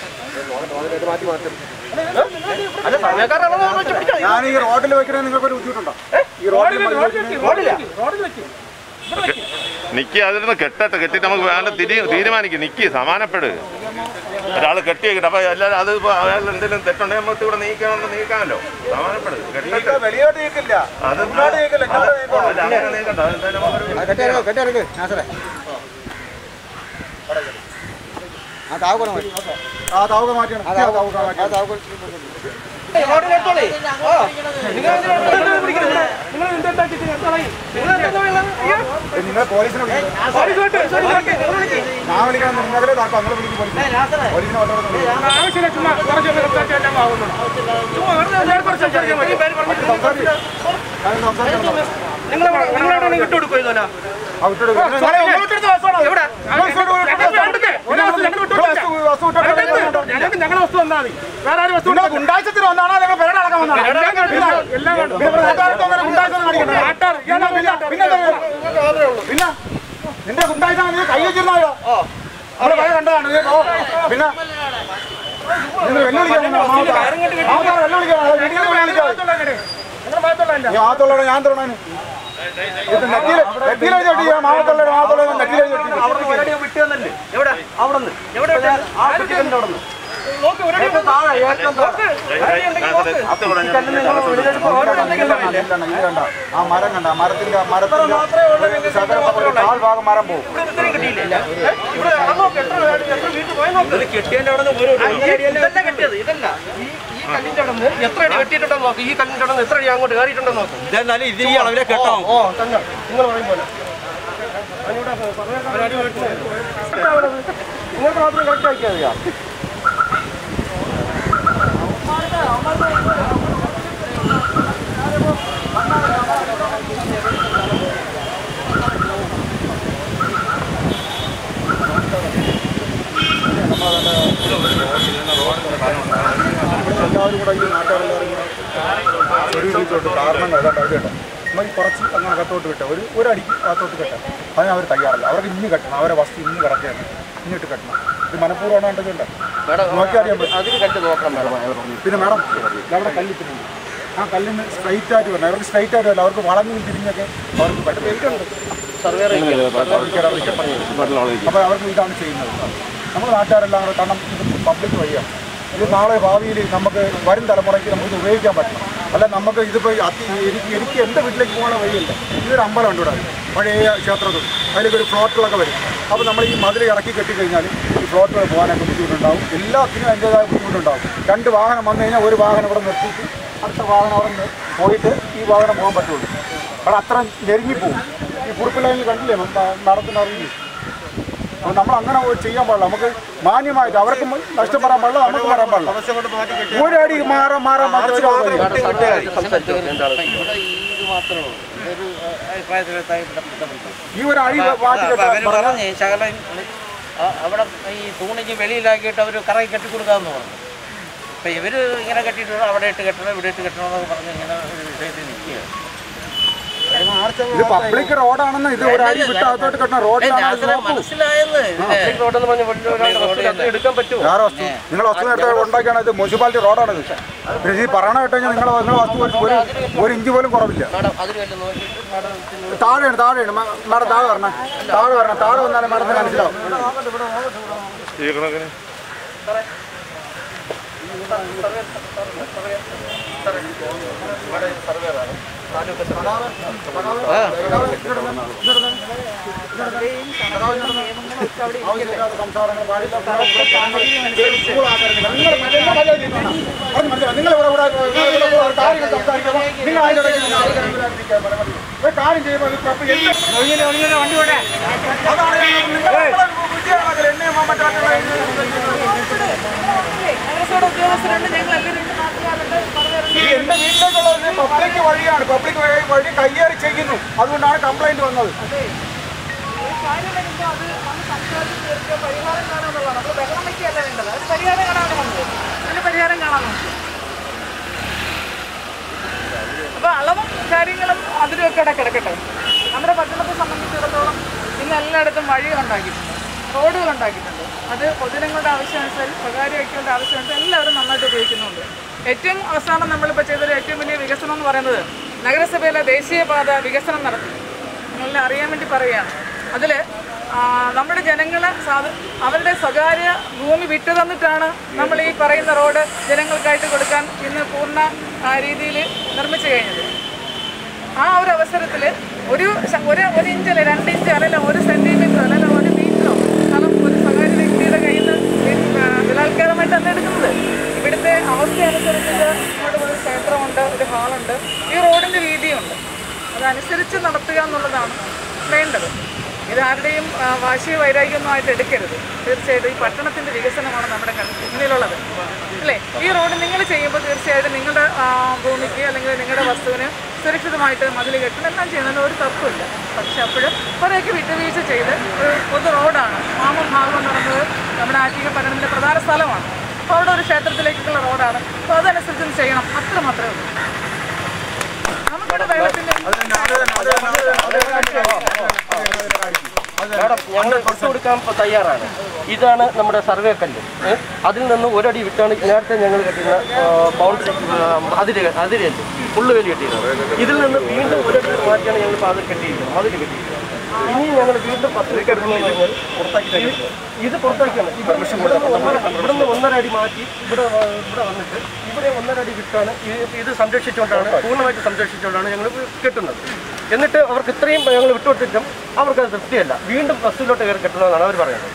അല്ല സമയക്കാരാണോ വെച്ച് പിടിക്കാം ഞാൻ ഈ റോഡിൽ വെക്കുന്നത് നിങ്ങൾക്കൊരു ബുദ്ധിമുട്ടുണ്ടോ ഈ റോഡിൽ റോഡില്ല നിക്ക് അതിരുന്ന് കെട്ടട്ടെ കെട്ടിട്ട് നമുക്ക് വേണ്ട തിരി തീരുമാനിക്കും നിക്ക് സമാനപ്പെട് ഒരാൾ കെട്ടി വെക്കട്ടെ അപ്പൊ എല്ലാവരും അത് ഇപ്പൊ അയാൾ എന്തെങ്കിലും തെറ്റുണ്ടെങ്കിൽ നമുക്ക് ഇവിടെ നീക്കാനുള്ള നീക്കാമല്ലോ സമാനപ്പെട് കെട്ടട്ടെ വെളിയോട്ട് നീക്കില്ല അത് ഇങ്ങോട്ട് നീക്കില്ല ഇങ്ങോട്ട് നീക്കണം അല്ല, അങ്ങനെ നീക്കണ്ട അതെന്തായാലും നമുക്കൊരു കെട്ടിറങ്ങ് നാസറേ ആ താവുക മാറ്റി ആ താവുക മാറ്റിയാണ് ആ താവുക മാറ്റി ആ താവുക റോഡിലെത്തോളേ ഓ നിങ്ങൾ എന്തിനാണ് പിടിക്കുന്നത് നിങ്ങൾ എന്താ നിങ്ങൾ എന്താ നിങ്ങൾ പോലീസിനെ വിളിക്കണം. ഞാൻ വിളിക്കണം നിങ്ങളെ താക്കോ നിങ്ങൾ വിളിക്കും പോലീസിനെ പോലീസിനെ വന്നോളൂ ആവശ്യമില്ല ചുമ്മാ കുറച്ച് സംസാരിച്ച് എല്ലാം ആവുന്നു ചുമ്മാ വെറുതെ എല്ലാവരും കുറച്ച് സംസാരിക്കാൻ മതി. നിങ്ങൾ നിങ്ങളവിടെ വിട്ടു കൊടുക്കും ഇതല്ല ആ, വിട്ടോളൂ. നിങ്ങളെ ഉള്ളിലോട്ടെടുത്ത ബസ്സാണോ? എവിടെ? നിങ്ങൾ ഇങ്ങോട്ട് വിട്ടോളൂ. ഞങ്ങൾ അവിടുത്തെ ഒരു വസ്തു ഞങ്ങൾ വിട്ടു കൊടുക്കാം. വസ്തു- വസ്തു വിട്ടോളൂ. ഞങ്ങൾക്ക് ഞങ്ങളുടെ വസ്തു തന്നാൽ മതി വേറെ ആരും വസ്തു നിങ്ങൾ ഗുണ്ടാഴ്ചത്തിന് വന്നാണോ അല്ലെങ്കിൽ പെരട അടക്കം വന്നാണോ എല്ലാം കണ്ടു. എല്ലാം കണ്ടു. പിന്നെ ഇവിടെ നാട്ടുകാർക്ക് അങ്ങനെ ഗുണ്ടാഴ്ച കാണിക്കണ്ടേ? നാട്ടാർ, ഇയാളാ വലിയ ആൾക്കാർ. പിന്നെ എന്താ? പിന്നെ നിന്റെ ഗുണ്ടാഴ്ച നീ കൈ വെച്ചിരുന്നായോ നമ്മള് പഴയ കണ്ടതാണ് നീ പോ. പിന്നെ നിങ്ങൾ വെല്ലുവിളിക്കാൻ വന്നോ? മാമത്താ. മാമത്താ വെല്ലുവിളിക്കാൻ വന്നോ? വീട്ടിൽ നിന്ന് വെല്ലുവിളിക്കാതെ. ഞങ്ങളുടെ ഭാഗത്തുള്ള നീ ആത്തുള്ളവരെ ഞാൻ തരണേന് ഇത് നെറ്റിയില് നെറ്റിയിലെഴുതി ഒട്ടിക്കുക മാമത്തുള്ളവരെ മാമത്തുള്ളവരെ നെറ്റിയിലെഴുതി ഒട്ടിക്കുക അവിടെ വിട്ടു തന്നല്ലേ എവിടെ അവിടെ നിന്ന് എവിടെ ആ കുട്ടികളുടെ അവിടെ നിന്ന് നോക്ക് ഒരടി ഏറ്റവും താഴെ ഏറ്റവും താഴെ ആ മരം കണ്ട ആ മരത്തിന്റെ ആ മരത്തിന്റെ ശകലം കാൽഭാഗം മരം പോകും ഇത്രയും കിട്ടിയില്ലേ ഏ? ഇവിടെ അത് നോക്ക് എത്ര എത്ര വീട്ടിൽ പോയി നോക്ക് കെട്ടിയതിന്റെ അവിടെ നിന്ന് ഒരു ഇതല്ല കെട്ടിയത് ഇതല്ല ഈ ഈ കല്ലിന്റെ അവിടെ നിന്ന് എത്ര അടി വെട്ടിയിട്ടുണ്ടെന്ന് നോക്ക് ഈ കല്ലിന്റെ അവിടെ നിന്ന് എത്ര അടി അങ്ങോട്ട് കയറിയിട്ടുണ്ടെന്ന് നോക്ക് ഇതെന്നാലും ഇത് ഈ അളവിലെ കെട്ടാവും ഓ തന്നെ നിങ്ങൾ പറയും പോലെ അതിനൂടെ ഒരടി വെട്ടുന്നത് നിങ്ങൾക്ക് മാത്രം കറക്റ്റ് ആക്കിയാൽ മതിയാ എല്ലാവരും കൂടെ ഈ നാട്ടുകാരെല്ലാവരും കൂടെ ഒരു രീതിയിലോട്ട് കാരണം ഏതാണ്ട് അത് കേട്ടോ നമ്മൾ ഈ കുറച്ച് അങ്ങ് അകത്തോട്ട് വിട്ട ഒരു ഒരു അടിക്ക് അകത്തോട്ട് കെട്ടാം അതിന് അവർ തയ്യാറല്ല അവർക്ക് ഇന്ന് കെട്ടണം അവരെ വസ്തു ഇന്ന് കിടക്കുകയാണ് ഇന്നിട്ട് കെട്ടണം ഇത് മനഃപൂർവ്വമാണ് കണ്ടതുണ്ട് നോക്കിയാൽ അറിയാൻ പറ്റും അതിന് കല്ല് നോക്കണം മേഡം പിന്നെ മാഡം അവിടെ കല്ലിട്ടിട്ടുണ്ട് ആ കല്ലിന് സ്ട്രൈറ്റ് ആയിട്ട് വരണം അവർക്ക് സ്ട്രൈറ്റ് ആയിട്ട് വരണം അവർക്ക് വളഞ്ഞും തിരിഞ്ഞൊക്കെ അവർക്ക് പറ്റും സർവേർ അപ്പോൾ അവർക്ക് ഇതാണ് ചെയ്യുന്നത് നമ്മുടെ നാട്ടുകാരെല്ലാം കൂടെ കാരണം ഇത് പബ്ലിക് വഴിയാണ് ഇത് നാളെ ഭാവിയിൽ നമുക്ക് വരും തലമുറയ്ക്ക് നമുക്ക് ഇത് ഉപയോഗിക്കാൻ പറ്റണം അല്ല നമുക്ക് ഇതിപ്പോൾ അതി എനിക്ക് എനിക്ക് എൻ്റെ വീട്ടിലേക്ക് പോകാനുള്ള വഴിയില്ല ഇതൊരു അമ്പലമുണ്ട് ഇവിടെ പഴയ ക്ഷേത്രത്തിൽ അതിലേക്ക് ഒരു ഫ്ലോട്ടുകളൊക്കെ വരും അപ്പോൾ നമ്മൾ ഈ മതിൽ ഇറക്കി കെട്ടിക്കഴിഞ്ഞാൽ ഈ ഫ്ലോട്ടുകൾ പോകാനൊക്കെ ബുദ്ധിമുട്ടുണ്ടാവും എല്ലാത്തിനും അതിൻ്റേതായ ബുദ്ധിമുട്ടുണ്ടാവും രണ്ട് വാഹനം വന്നു കഴിഞ്ഞാൽ ഒരു വാഹനം ഇവിടെ നിർത്തിയിട്ട് അടുത്ത വാഹനം അവിടെ നിന്ന് പോയിട്ട് ഈ വാഹനം പോകാൻ പറ്റുള്ളൂ അവിടെ അത്ര ഞെരുങ്ങിപ്പോവും ഈ കുറുപ്പ് ലൈനിൽ കണ്ടില്ലേ നടത്തുന്നറിയില്ലേ അപ്പോൾ നമ്മൾ അങ്ങനെ ചെയ്യാൻ പാടില്ല നമുക്ക് മാന്യമായിട്ട് അവർക്ക് നഷ്ടം പറയാൻ പാടില്ല നമുക്ക് പറയാൻ പാടില്ല ഒരടി മാറാൻ മാറാൻ മാത്രമേ ഇവിടെ ഈ ഇത് മാത്രമേ ഉള്ളൂ ഇതൊരു അഭിപ്രായത്തിലെത്തായി ഈ ഒരു അടി മാറ്റി അപ്പൊ അവര് കെട്ടാൻ പറഞ്ഞ് ശകലം ആ- അവിടെ ഈ തൂണിക്ക് വെളിയിലാക്കിയിട്ട് അവർ കറങ്ങി കെട്ടിക്കൊടുക്കാമെന്ന് പറഞ്ഞു അപ്പൊ ഇവര് ഇങ്ങനെ കെട്ടിയിട്ട് അവിടെ ഇട്ട് കെട്ടണം ഇവിടെ ഇട്ട് കെട്ടണം എന്നൊക്കെ പറഞ്ഞ് ഇങ്ങനെ ഒരു വിഷയത്തിൽ നിൽക്കുകയാണ് ഇത് പബ്ലിക് റോഡാണെന്ന് ഇത് ഒരു അടി വിട്ട് അകത്തോട്ട് കെട്ടണം റോഡിലാണ് ഇത് നോക്കൂ. മനസ്സിലായെന്ന് ഇതിന്റെ റോഡെന്ന് പറഞ്ഞ വലിയ ഒരാളുടെ വസ്തു അത് എടുക്കാൻ പറ്റുമോ വേറെ വസ്തു നിങ്ങൾ വസ്തു നേരത്തെ ഉണ്ടാക്കിയാണ് ഇത് മുനിസിപ്പാലിറ്റി റോഡാണ് ഇത് പിന്നെ ഈ പറയണ കേട്ട് കഴിഞ്ഞാൽ നിങ്ങളെ നിങ്ങളെ വസ്തു ഒരു ഒരു- ഒരു ഇഞ്ച് പോലും കുറവില്ല മാഡം അതിന് വല്ല നോക്കിയിട്ട് മാഡം താഴെയാണ് താഴെയാണ് മ- മാഡം താഴെ വരണം താഴെ വരണം താഴെ വന്നാലേ മാഡത്തിന് മനസ്സിലാവും ഈ കണക്കിന് നിങ്ങൾ ഇവിടെ ഇവിടെ ഇവിടെ ഇവിടെ കാര്യങ്ങൾ സംസാരിക്കുമ്പോൾ നിങ്ങൾ അതിൻ്റെ ഇടയ്ക്ക് നിങ്ങൾ ഒരു കാര്യം ചെയ്യുമ്പോൾ ഇത് തപ്പ് എന്ത് അതാണ് നിങ്ങളുടെ ബുദ്ധിയാണ് എന്നെയും മറ്റാട്ടുള്ള ഈ എന്റെ വീട്ടിലേക്കുള്ള ഒരു പബ്ലിക് വഴിയാണ് പബ്ലിക് വഴി വഴി കയ്യേറി ചെയ്യുന്നു അതുകൊണ്ടാണ് കംപ്ലൈന്റ് വന്നത് പരിഹാരം കാണാൻ അപ്പൊ അളവും കാര്യങ്ങളും അതിലൊക്കെ ഇവിടെ കിടക്കട്ടെ നമ്മുടെ പട്ടണത്തെ സംബന്ധിച്ചിടത്തോളം ഇന്ന് എല്ലായിടത്തും വഴികൾ ഉണ്ടാക്കിയിട്ടുണ്ട് റോഡുകൾ ഉണ്ടാക്കിയിട്ടുണ്ട് അത് പൊതുജനങ്ങളുടെ ആവശ്യാനുസരിച്ച് സ്വകാര്യ വ്യക്തികളുടെ ആവശ്യാനുസരിച്ച് എല്ലാവരും നന്നായിട്ട് ഉപയോഗിക്കുന്നുണ്ട് ഏറ്റവും അവസാനം നമ്മളിപ്പോൾ ചെയ്തൊരു ഏറ്റവും വലിയ വികസനം എന്ന് പറയുന്നത് നഗരസഭയിലെ ദേശീയപാത വികസനം നടത്തി നിങ്ങളെല്ലാം അറിയാൻ വേണ്ടി പറയുകയാണ് അതിൽ നമ്മുടെ ജനങ്ങളെ സാധ അവരുടെ സ്വകാര്യ ഭൂമി വിട്ടു തന്നിട്ടാണ് നമ്മൾ ഈ പറയുന്ന റോഡ് ജനങ്ങൾക്കായിട്ട് കൊടുക്കാൻ ഇന്ന് പൂർണ്ണ രീതിയിൽ നിർമ്മിച്ചു കഴിഞ്ഞത് ആ ഒരു അവസരത്തിൽ ഒരു ശ- ഒരു ഒരു ഇഞ്ചല്ല രണ്ട് ഇഞ്ച് അല്ലെങ്കിൽ ഒരു സെന്റിമീറ്റർ അല്ലെങ്കിൽ ഒരു മീറ്ററോ സ്ഥലം ഒരു സ്വകാര്യ വ്യക്തിയുടെ കയ്യിൽ നിന്ന് ബലാത്കാരമായിട്ട് അല്ല എടുക്കുന്നത് ഇവിടുത്തെ അവസ്ഥ അനുസരിച്ച് ഇവിടെ ഒരു ക്ഷേത്രമുണ്ട് ഒരു ഹാളുണ്ട് ഈ റോഡിൻ്റെ വീതിയുണ്ട് അതനുസരിച്ച് നടത്തുക എന്നുള്ളതാണ് വേണ്ടത് ഇതാരുടെയും ആ, വാശി വൈരാഗ്യമൊന്നുമായിട്ട് എടുക്കരുത് തീർച്ചയായിട്ടും ഈ പട്ടണത്തിൻ്റെ വികസനമാണ് നമ്മുടെ കണ്ണ് മുന്നിലുള്ളത് അല്ലേ ഈ റോഡ് നിങ്ങൾ ചെയ്യുമ്പോൾ തീർച്ചയായിട്ടും നിങ്ങളുടെ ആ, ഭൂമിക്ക് അല്ലെങ്കിൽ നിങ്ങളുടെ വസ്തുവിന് സുരക്ഷിതമായിട്ട് മതിൽ കെട്ടണം എല്ലാം ചെയ്യുന്നതിന് ഒരു തർക്കമില്ല പക്ഷെ അപ്പോഴും കുറേയൊക്കെ വിട്ടുവീഴ്ച ചെയ്ത് ഒരു പൊതു റോഡാണ് മാമം ഭാഗം നടന്നത് നമ്മുടെ ആറ്റിക പട്ടണത്തിൻ്റെ പ്രധാന സ്ഥലമാണ് അപ്പോൾ അവിടെ ഒരു ക്ഷേത്രത്തിലേക്കുള്ള റോഡാണ് അപ്പോൾ അതനുസരിച്ച് ചെയ്യണം അത്ര മാത്രമേ ഉള്ളൂ നമുക്കിവിടെ വെള്ളത്തിൻ്റെ മാഡം ഞങ്ങൾ വിട്ടു കൊടുക്കാൻ ഇപ്പൊ തയ്യാറാണ് ഇതാണ് നമ്മുടെ സർവേ കല്ല് ഏ? അതിൽ നിന്ന് ഒരടി വിട്ടാണ് നേരത്തെ ഞങ്ങൾ കെട്ടിയിരുന്ന ആ, ബൗണ്ടറി ആ, അതിര് അതിരല്ലേ പുള്ളുവേലി കെട്ടിയിരുന്നത് ഇതിൽ നിന്ന് വീണ്ടും ഒരടി മാറ്റിയാണ് ഞങ്ങൾ ഇപ്പോൾ അതിൽ കെട്ടിയിരിക്കുന്നത് മതിൽ കെട്ടിയിരിക്കുന്നത് ഇനി ഞങ്ങൾ വീണ്ടും പത്ത് മീറ്റർ എടുക്കണമെന്ന് പറഞ്ഞാൽ പുറത്താക്കി ഇത് പുറത്താക്കിയാണ് ഇവിടെ ഇവിടുന്ന് ഒന്നര അടി മാറ്റി ഇവിടെ വ- ഇവിടെ വന്നിട്ട് ഇവിടെ ഒന്നര അടി വിട്ടാണ് ഇത് ഇത് സംരക്ഷിച്ചുകൊണ്ടാണ് പൂർണ്ണമായിട്ട് സംരക്ഷിച്ചുകൊണ്ടാണ് ഞങ്ങൾ കെട്ടുന്നത് എന്നിട്ട് അവർക്ക് ഇത്രയും ഞങ്ങൾ വിട്ടുകൊടുത്തിട്ടും അവർക്ക് അത് തൃപ്തിയല്ല വീണ്ടും ബസ്സിലോട്ട് കയറി കെട്ടണമെന്നാണ് അവർ പറയുന്നത്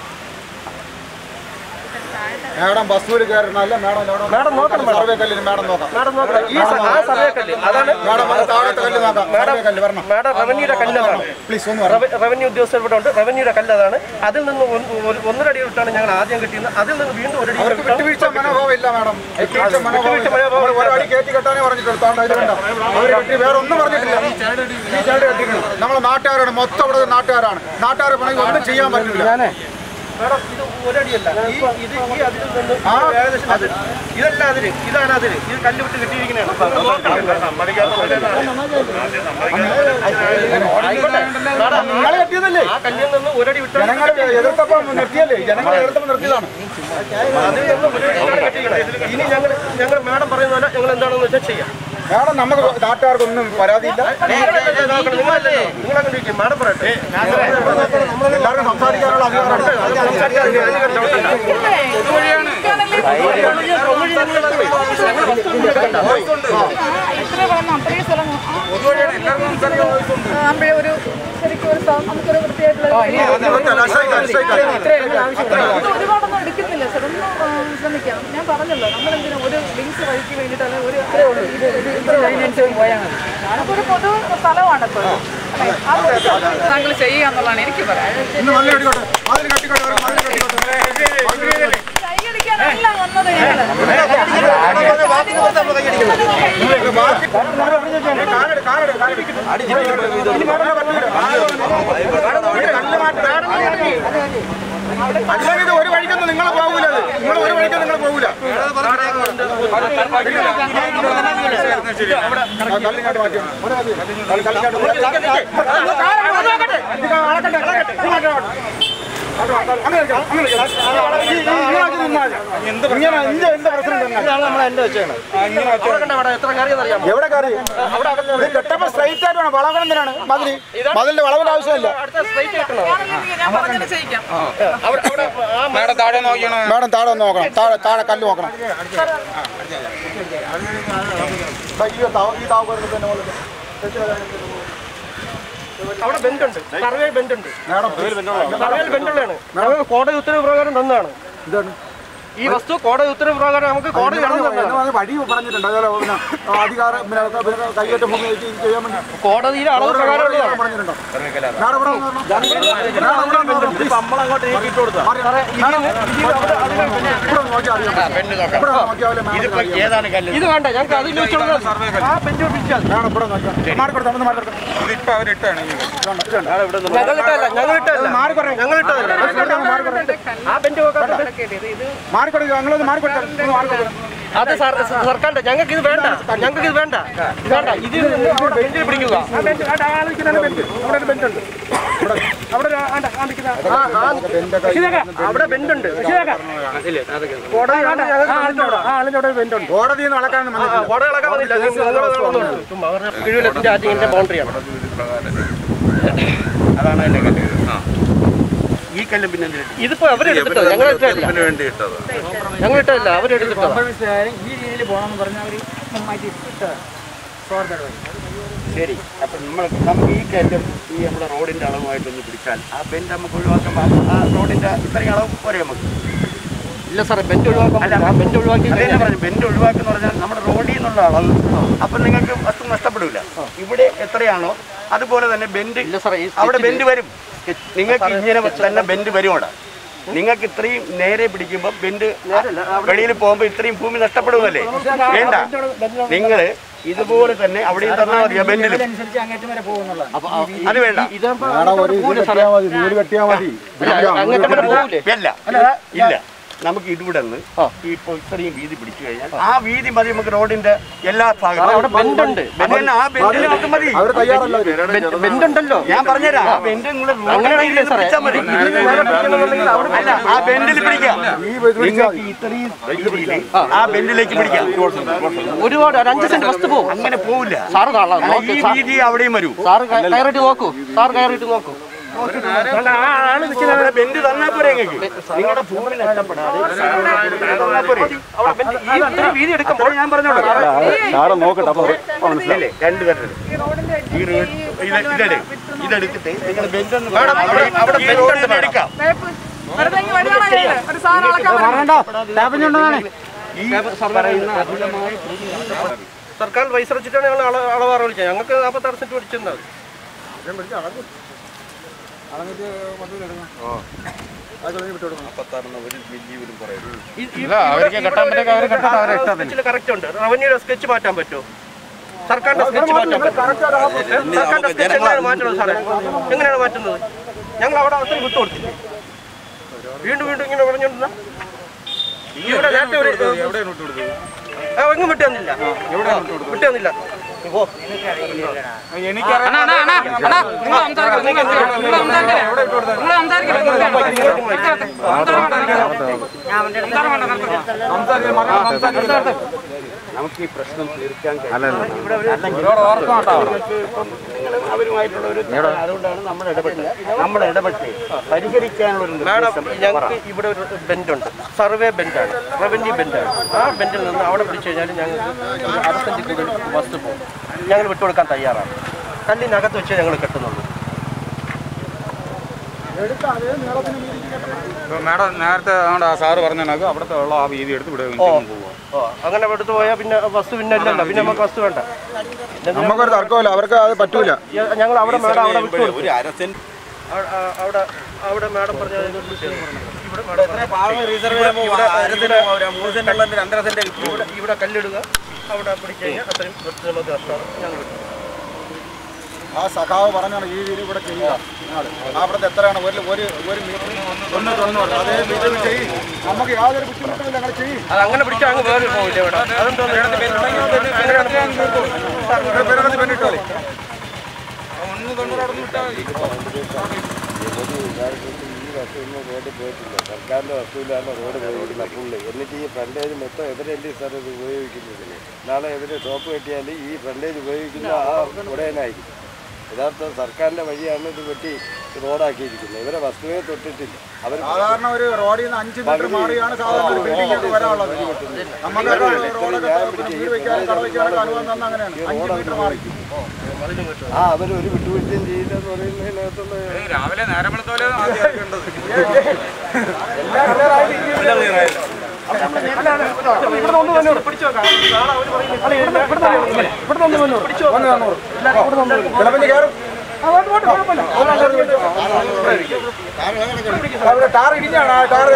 മേഡം ബസ്സിൽ കയറണമല്ല മേഡം അവിടെ മാഡം നോക്കണം മാഡം സർവേ കല്ലിന് മേഡം നോക്കാം മാഡം നോക്കണം ഈ സ- ആ സർവേ കല്ല് അതാണ് മേഡം വന്ന് താഴത്തെ കല്ല് നോക്കാം സർവേ കല്ല് വരണം മാഡം റവന്യൂയുടെ കല്ലതാണ് പ്ലീസ് ഒന്ന് വരണം റവ- റവന്യൂ ഉദ്യോഗസ്ഥർ ഇവിടെ ഉണ്ട് റവന്യൂയുടെ കല്ലതാണ് അതിൽ നിന്ന് ഒന്ന് ഒരു ഒന്നര അടി വിട്ടാണ് ഞങ്ങൾ ആദ്യം കിട്ടിയത് അതിൽ നിന്ന് വീണ്ടും ഒരു അടി അവർക്ക് വിട്ടാണ് വിട്ടുവീഴ്ച മനോഭാവം ഇല്ല മേഡം വിട്ടുവീഴ്ച മനോഭാവം ഇല്ല. അവർ ഒരു അടി കയറ്റി കെട്ടാനേ പറഞ്ഞിട്ടുള്ളൂ താണ്ട ഇത് കണ്ടോ അവർ കെട്ടി വേറെ ഒന്നും പറഞ്ഞിട്ടില്ല ഈ ചരട് കെട്ടിക്കണം നമ്മളെ നാട്ടുകാരാണ് മൊത്തം ഇവിടെ നാട്ടുകാരാണ് നാട്ടുകാരെ പണി ഒന്നും ചെയ്യാൻ പറ്റില്ല മാഡം ഇത് ഒരടിയല്ല ഈ ഇത് ഈ അതിൽ നിന്ന് ഏകദേശം അതിൽ ഇതല്ല അതില് ഇതാണ് അതില് ഇത് കല്ല് വിട്ട് കിട്ടിയിരിക്കുന്നതാണ് ആയിക്കോട്ടെ മാഡം നിങ്ങൾ കെട്ടിയതല്ലേ ആ കല്ലിൽ നിന്ന് ഒരടി വിട്ടാണ് ജനങ്ങൾ എതിർത്തപ്പം നിർത്തിയല്ലേ ജനങ്ങൾ എതിർത്തപ്പം നിർത്തിയതാണ് അതിൽ നിന്ന് ഒരു അടി വിട്ടാണ് കെട്ടിയിരിക്കുന്നത് ഇനി ഞങ്ങൾ ഞങ്ങൾ മാഡം പറയുന്ന പോലെ ഞങ്ങൾ എന്താണെന്ന് വെച്ചാൽ ചെയ്യാം മേഡം നമുക്ക് നാട്ടുകാർക്കൊന്നും പരാതിയില്ല നിങ്ങളല്ലേ നിങ്ങളങ്ങനെ ഇരിക്കും മാഡം പറയട്ടെ എല്ലാവർക്കും സംസാരിക്കാനുള്ള അധികാരമുണ്ട് ഇത്ര വളർന്ന അത്രയും സ്ഥലം ആകുമ്പോഴേ ഒരു ശരിക്കും ഒരു സ്ഥലം നമുക്കൊരു വൃത്തിയായിട്ടുള്ള ഇത് ഒരുപാടൊന്നും എടുക്കുന്നില്ല സാർ ഒന്ന് ആ, ശ്രമിക്കാം ഞാൻ പറഞ്ഞല്ലോ നമ്മളെന്തിനാ ഒരു ലിങ്ക്സ് വഴിക്ക് വേണ്ടിയിട്ട് അല്ലെങ്കിൽ ഒരു അത്രേ ഉള്ളൂ ഇത് ഇത് ഇതിനനുസരിച്ച് പോയാൽ മതി അപ്പൊ ഒരു പൊതു സ്ഥലമാണ് ഇപ്പോൾ അല്ലേ? ആ പൊതു സ്ഥലം താങ്കൾ ചെയ്യുക എന്നുള്ളതാണ് എനിക്ക് പറയാൻ ഇന്ന് മതിൽ കെട്ടിക്കോട്ടെ മതിൽ കെട്ടിക്കോട്ടെ അവർക്ക് മതിൽ കെട്ടിക്കോട്ടെ കൈയടിക്കാനല്ല വന്നത് ഞങ്ങള് കാലെടു, കാലെടു, കാലെടു. ഇനി മേഡം പറ്റില്ല. കല്ല് മാറ്റി, മേഡം മാറ്റി. അല്ലെങ്കിൽ ഇത് ഒരു വഴിക്കൊന്നും നിങ്ങൾ പോകൂല അത്. നിങ്ങൾ ഒരു വഴിക്കും നിങ്ങൾ പോകൂല ആ, കല്ലിങ്ങോട്ട് മാറ്റി ഒരു മതി. കല്ല് കല്ലിങ്ങോട്ട് മാറ്റി. ഇത് അളക്കട്ടെ, അളക്കട്ടെ. ഇങ്ങോട്ട് വാ. അങ്ങോട്ട് വാ. അങ്ങനെ ഇരിക്കണം, അങ്ങനെ ഇരിക്കണം. ഈ- ഈ- ഇങ്ങനെയാക്കി നിന്നാൽ മതി. ഇങ്ങനെ ഇന്റെ എന്റെ പ്രസിഡന്റ് അവിടെ കണ്ടോ അവിടെ എത്ര കാര്യം അറിയാമോ എവിടെ കയറി ഇത് കെട്ടപ്പോ സ്ട്രൈറ്റ് ആയിട്ട് വേണം വളവണം എന്തിനാണ് മതില് മതിലിന്റെ വളവിന്റെ ആവശ്യമില്ല അടുത്ത സ്ട്രൈറ്റ് കിട്ടണോ ഞാൻ പറഞ്ഞത് ചെയ്യിക്കാം അവിടെ അവിടെ ആ മേഡം താഴെ നോക്കണം മേഡം താഴെ ഒന്ന് നോക്കണം താഴെ താഴെ കല്ല് നോക്കണം ദാ ഈ താവ് ഈ താവ് വരുന്നത് തന്നെ പോലെ അവിടെ ബെഞ്ച് ഉണ്ട് സർവേ ബെഞ്ച് ഉണ്ട് മേഡം സർവേ ബെഞ്ചുള്ളതാണ് ഞങ്ങൾക്ക് കോടതി ഉത്തരവ് പ്രകാരം തന്നതാണ് ഇതാണ് ഈ വസ്തു കോടതി ഉത്തരവ് പ്രകാരം നമുക്ക് കോടതി കടന്നു എന്ന് പറഞ്ഞ് വഴി പറഞ്ഞിട്ടുണ്ട് അതുപോലെ പിന്നെ ആ, അധികാരം പിന്നെ ഒക്കെ പിന്നെ കൈയേറ്റ ഭൂമി ഇത് ചെയ്യാൻ വേണ്ടി കോടതിയിലെ അളവ് പ്രകാരമുള്ളതാണ് പറഞ്ഞിട്ടുണ്ടോ മേഡം ഇവിടെ വന്ന് വരണം. മേഡം ഇവിടെ വന്ന് വരണം. നമ്മളങ്ങോട്ട് നീക്കിട്ട് കൊടുത്താ മാറി. മേഡം, ഇവിടെ നോക്കിയാൽ അറിയാം ഇവിടെ നോക്കിയാലേ മേഡത്തിന് അറിയാം. ഏതാണ് കല്ല് ഇത് വേണ്ട ഞങ്ങൾക്ക് അത് ചോദിച്ചോളൂ ആ ബെഞ്ച് പിടിച്ചാൽ മേഡം ഇവിടെ നോക്കിയാൽ മാറിക്കൊടുത്താൽ ഒന്ന് മാറിക്കൊടുത്താൽ ഞങ്ങൾ ഇട്ടല്ല ഞങ്ങൾ ഇട്ടല്ല ഞങ്ങൾ ഇട്ടതല്ല ആ ബെഞ്ച് നോക്കാൻ മാറിക്കൊടുക്കുക ഞങ്ങളൊന്ന് മാറിക്കൊടുത്താൽ ഒന്ന് മാറിക്കൊടുക്കുക അത് സർ- സർക്കാരിന്റെ ഞങ്ങൾക്ക് ഇത് വേണ്ട ഞങ്ങൾക്ക് ഇത് വേണ്ട ഇത് വേണ്ട ഇതിൽ നിന്ന് അവിടെ ബെഞ്ചിൽ പിടിക്കുക ആ ബെഞ്ച് ആ ആളിരിക്കുന്ന ബെഞ്ച് അവിടെ ഒരു ബെഞ്ച് ഉണ്ട് അവിടെ ഒരു ആണ്ട ആണ്ടിക്കുന്ന ആ, ആ, അവിടെ ബെഞ്ച് ഉണ്ട് കോടതി വേണ്ട, ഞങ്ങൾക്ക് ബെഞ്ച് വേണ്ട. ആ ആളിന്റെ അവിടെ ഒരു ബെഞ്ച് ഉണ്ട് കോടതിയിൽ നിന്ന് അളക്കാനൊന്നും ആ, വന്നിട്ടില്ല കോടതി ഇളക്കാൻ വന്നില്ല ഇത് നിങ്ങളുടെ നാളൊന്നും ചുമ്മാ അവരുടെ കിഴിവലത്തിന്റെ ആറ്റിങ്ങിന്റെ ബൗണ്ടറിയാണ് അതാണ് എന്റെ കല്ല് ഈ കല്ലും പിന്നെ എന്തിനാ? ഇതിപ്പോ അവരെടുത്തിട്ടോ ഞങ്ങൾ ഇട്ടില്ല ഇതിന് വേണ്ടി ഇട്ടത് ഞങ്ങൾ ഇട്ടില്ല അവരെടുത്തിട്ടോ ഈ രീതിയിൽ പോകണമെന്ന് പറഞ്ഞാൽ അവർ മാറ്റി ശരി അപ്പൊ നമ്മൾ നമുക്ക് ഈ കല്ലും ഈ നമ്മുടെ റോഡിന്റെ അളവുമായിട്ടൊന്ന് പിടിച്ചാൽ ആ ബെഞ്ച് നമുക്ക് ഒഴിവാക്കുമ്പോൾ ആ റോഡിന്റെ ഇത്രയും അളവ് പോരെ നമുക്ക് ഇല്ല സാറേ ബെഞ്ച് ഒഴിവാക്കാൻ പറ്റില്ല. ആ ബെഞ്ച് ഒഴിവാക്കി അതേ ഞാൻ പറഞ്ഞു ബെഞ്ച് ഒഴിവാക്കുന്ന പറഞ്ഞാൽ നമ്മുടെ റോഡിൽ നിന്നുള്ള അളവ് അപ്പൊ നിങ്ങൾക്ക് വസ്തു നഷ്ടപ്പെടില്ല ഇവിടെ എത്രയാണോ അതുപോലെ തന്നെ ബെഞ്ച് ഇല്ല സാറേ ഈ അവിടെ ബെഞ്ച് വരും നിങ്ങൾക്ക് ഇങ്ങനെ തന്നെ ബെഞ്ച് വരും അവിടെ നിങ്ങൾക്ക് ഇത്രയും നേരെ പിടിക്കുമ്പോൾ ബെഞ്ച് വെളിയിൽ പോകുമ്പോൾ ഇത്രയും ഭൂമി നഷ്ടപ്പെടുമല്ലേ വേണ്ട നിങ്ങൾ ഇതുപോലെ തന്നെ അവിടെയും തന്നാൽ മതി ആ ബെഞ്ചിലും അപ്പൊ ആ- ഈ- അത് വേണ്ട ഇത് മേഡം ഒരു ഇത് കെട്ടിയാൽ മതി നൂല് കെട്ടിയാൽ മതി അങ്ങനത്തെ വരെ പോകൂലേ ഇല്ല ഇല്ല നമുക്ക് ഇവിടെ നിന്ന് ഇപ്പോൾ ഇത്രയും വീതി പിടിച്ചു കഴിഞ്ഞാൽ ആ വീതി മതി നമുക്ക് റോഡിന്റെ എല്ലാ ഭാഗത്തും അവിടെ ബെൻഡുണ്ട് അതല്ല, ആ ബെൻഡിൽ നമുക്ക് മതി അവർ തയ്യാറല്ല അവര്. ബെൻഡുണ്ടല്ലോ ഞാൻ പറഞ്ഞുതരാം ആ ബെൻഡ് നിങ്ങൾ അങ്ങനെയാണെങ്കിലേ സാറേ പിടിച്ചാൽ മതി ഇതിന് നേരെ പിടിക്കണമെന്നുണ്ടെങ്കിൽ അവിടെ അല്ല ആ ബെൻഡിൽ പിടിക്കാം നിങ്ങൾക്ക് ഇത്രയും രീതിയിൽ ആ ബെൻഡിലേക്ക് പിടിക്കാം ഒരുപാട് ഒരു അഞ്ച് സെന്റ് വസ്തു പോകും അങ്ങനെ പോവില്ല സാറ് കാണാം അല്ല, നോക്ക് ഈ സാർ- വീതി അവിടെയും വരൂ സാറ് ക- കയറിയിട്ട് നോക്കൂ സാർ കയറിയിട്ട് നോക്കൂ അവിടെ ബെൻഡ് തന്നാൽ പോരെ നിങ്ങൾക്ക് നിങ്ങളുടെ ഭൂമി നഷ്ടപ്പെടാതെ തന്നാൽ പോരെ അവിടെ ബെൻഡ് ഈ ഇത്രയും വീതി എടുക്കുമ്പോൾ അപ്പോൾ ഞാൻ പറഞ്ഞോളൂ സാറ് നോക്കട്ടെ അപ്പൊ മനസ്സിലല്ലേ രണ്ട് പേരുടെ ഈ റോഡിന്റെ ഈ ഈ റോഡ് ഇത് ഇതെടു ഇതെടുത്തിട്ട് നിങ്ങൾ ബെൻഡ് ഒന്ന് അവിടെ അവിടെ ഈ ബെൻഡ് റോഡിൽ ഉണ്ട് എടുക്കാം വേപ്പ് വെറുതെ ഇങ്ങ് വഴിയാണോ കേട്ടത്? ഒരു സാധനം അളക്കാൻ പറ്റില്ല. ഈ പറയുന്ന അധികമായ സർക്കാർ പൈസ വെച്ചിട്ടാണ് ഞങ്ങൾ അള അളവാറ് വിളിച്ചത് ഞങ്ങൾക്ക് നാൽപ്പത്താറ് സെന്റ് പിടിച്ചിരുന്നത് കറക്റ്റ് ഉണ്ട് റവന്യൂടെ സ്കെച്ച് മാറ്റാൻ പറ്റുമോ സർക്കാരിന്റെ സ്കെച്ച് മാറ്റാൻ പറ്റുമോ സർക്കാരിന്റെ സ്കെച്ച് എങ്ങനെയാണ് മാറ്റുന്നത് സാറേ എങ്ങനെയാണ് മാറ്റുന്നത് ഞങ്ങൾ അവിടെ അവസരം വിട്ടുകൊടുത്തില്ലേ വീണ്ടും വീണ്ടും ഇങ്ങനെ പറഞ്ഞോണ്ടിരുന്ന ഇവിടെ നേരത്തെ ഒരു ആ, എങ്ങും വിട്ടുതന്നില്ല വിട്ടുതന്നില്ല ഓ നമുക്ക് ഈ പ്രശ്നം തീർക്കാൻ അവരുമായിട്ടുള്ള ഒരു അതുകൊണ്ടാണ് നമ്മൾ ഇടപെട്ടത് നമ്മൾ ഇടപെട്ട് പരിഹരിക്കാനുള്ള ഒരു മാഡം നിർദ്ദേശം ഞങ്ങൾക്ക് ഇവിടെ ഒരു ബെൻഡുണ്ട് സർവേ ബെൻഡാണ് റവന്യൂ ബെൻഡാണ് ആ ബെൻഡിൽ നിന്ന് അവിടെ പിടിച്ചു കഴിഞ്ഞാൽ ഞങ്ങൾക്ക് അറുപത്തഞ്ച് കൂടുതൽ വസ്തു പോകും ഞങ്ങൾ വിട്ടുകൊടുക്കാൻ തയ്യാറാണ് കല്ലിനകത്ത് വെച്ച് ഞങ്ങൾ കെട്ടുന്നുള്ളൂ മാഡം നേരത്തെ ആണ്ട് ആ സാറ് പറഞ്ഞ കണക്ക് അവിടുത്തെ ഉള്ള ആ വീതി എടുത്ത് ഇവിടെ ഓ ഓ അങ്ങനെ എടുത്തു പോയാൽ പിന്നെ വസ്തു പിന്നെ ഇല്ലല്ലോ പിന്നെ നമുക്ക് വസ്തു വേണ്ട നമുക്കൊരു തർക്കമില്ല അവർക്ക് അത് പറ്റൂല ഞങ്ങൾ അവിടെ മാഡം അവിടെ വിട്ടു കൊടുത്തു ഒരു അര സെന്റ് അവിടെ- ആ, അവിടെ അവിടെ മാഡം പറഞ്ഞ ഇവിടെ മാഡം ഭാഗം റീസർവ് ചെയ്യുമ്പോൾ അര സെന്റ് ഒരു മൂന്ന് സെന്റ് ഉള്ള രണ്ടര സെന്റ് കിട്ടും ഇവിടെ ഇവിടെ കല്ലിടുക അവിടെ പിടിച്ചു കഴിഞ്ഞാൽ അത്രയും വൃത്തി നമുക്ക് നഷ്ടമാണ് ഞങ്ങൾ വിട്ടു ആ സഖാവ് പറഞ്ഞാണ് ഈ വീട് ഇവിടെ ചെയ്യുക നിങ്ങള്. അവിടുത്തെ എത്രയാണ് ഒരു ഒരു ഒരു മീറ്റർ ഒന്ന് തൊണ്ണൂറ് അതേ മീറ്റർ ചെയ്യും നമുക്ക് യാതൊരു ബുദ്ധിമുട്ടുമില്ല ഞങ്ങൾ ചെയ്യും അത് അങ്ങനെ പിടിച്ചാൽ അങ്ങ് വേറെ പോയില്ല ഇവിടെ അതെന്തോന്ന് പേരെടുത്ത് പെണ്ണിട്ടോളി സർക്കാരിന്റെ വസ്തുവിലാണ് റോഡ് പോയിരിക്കുന്ന ഫുള്ള് എന്നിട്ട് ഈ ഫ്രണ്ടേജ് മൊത്തം എവരല്ലേ സാർ ഇത് ഉപയോഗിക്കുന്നത് നാളെ എവര് ഷോപ്പ് കെട്ടിയാൽ ഈ ഫ്രണ്ടേജ് ഉപയോഗിക്കുന്ന ആ ഉടയനായിരിക്കും യഥാർത്ഥ സർക്കാരിന്റെ വഴിയാണ് ഇത് വെട്ടി റോഡാക്കിയിരിക്കുന്നത് ഇവരെ വസ്തുവെ തൊട്ടിട്ടില്ല അവർ സാധാരണ ഒരു റോഡിൽ നിന്ന് അഞ്ച് മീറ്റർ മാറിയാണ് സാധാരണ ഒരു ബിൽഡിംഗ് വരാനുള്ളത് നമുക്ക് റോഡൊക്കെ വീട് വെക്കാനും കട വെക്കാനൊക്കെ അനുഭവം തന്ന അങ്ങനെയാണ് അഞ്ച് മീറ്റർ മാറി ആ അവർ ഒരു വിട്ടുവീഴ്ചയും ചെയ്യില്ല എന്ന് പറയുന്നതിനകത്തുള്ള രാവിലെ നേരം വെളുത്തോലെ ടാർ ഇടിഞ്ഞാണ് ആ ടാർ